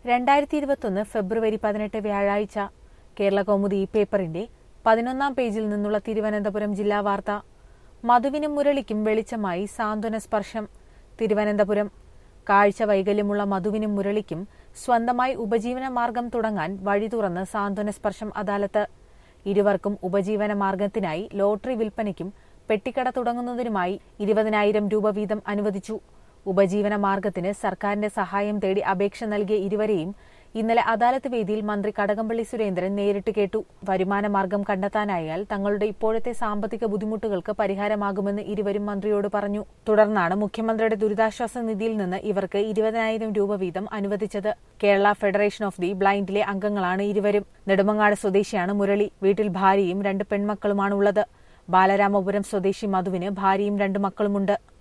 രണ്ടായിരത്തി ഇരുപത്തൊന്ന് ഫെബ്രുവരി പതിനെട്ട് വ്യാഴാഴ്ച കേരള കൗമുദി ഈ പേപ്പറിന്റെ പതിനൊന്നാം പേജിൽ നിന്നുള്ള തിരുവനന്തപുരം ജില്ലാ വാർത്ത മധുവിനും മുരളിക്കും വെളിച്ചമായി സാന്ത്വന സ്പർശം തിരുവനന്തപുരം കാഴ്ച വൈകല്യമുള്ള മധുവിനും മുരളിക്കും സ്വന്തമായി ഉപജീവന മാർഗം തുടങ്ങാൻ വഴി തുറന്ന് സാന്ത്വന സ്പർശം അദാലത്ത് ഇരുവർക്കും ഉപജീവന മാർഗത്തിനായി ലോട്ടറി വിൽപ്പനയ്ക്കും പെട്ടിക്കട തുടങ്ങുന്നതിനുമായി ഇരുപതിനായിരം രൂപ വീതം അനുവദിച്ചു ഉപജീവന മാർഗത്തിന് സർക്കാരിന്റെ സഹായം തേടി അപേക്ഷ നൽകിയ ഇരുവരെയും ഇന്നലെ അദാലത്ത് വേദിയിൽ മന്ത്രി കടകംപള്ളി സുരേന്ദ്രൻ നേരിട്ട് കേട്ടു വരുമാന മാർഗം കണ്ടെത്താനായാൽ തങ്ങളുടെ ഇപ്പോഴത്തെ സാമ്പത്തിക ബുദ്ധിമുട്ടുകൾക്ക് പരിഹാരമാകുമെന്ന് ഇരുവരും മന്ത്രിയോട് പറഞ്ഞു തുടർന്നാണ് മുഖ്യമന്ത്രിയുടെ ദുരിതാശ്വാസ നിധിയിൽ നിന്ന് ഇവർക്ക് ഇരുപതിനായിരം രൂപ വീതം അനുവദിച്ചത് കേരള ഫെഡറേഷൻ ഓഫ് ദി ബ്ലൈൻഡിലെ അംഗങ്ങളാണ് ഇരുവരും നെടുമങ്ങാട് സ്വദേശിയാണ് മുരളി വീട്ടിൽ ഭാര്യയും രണ്ട് പെൺമക്കളുമാണുള്ളത് ബാലരാമപുരം സ്വദേശി മധുവിന് ഭാര്യയും രണ്ട് മക്കളുമുണ്ട്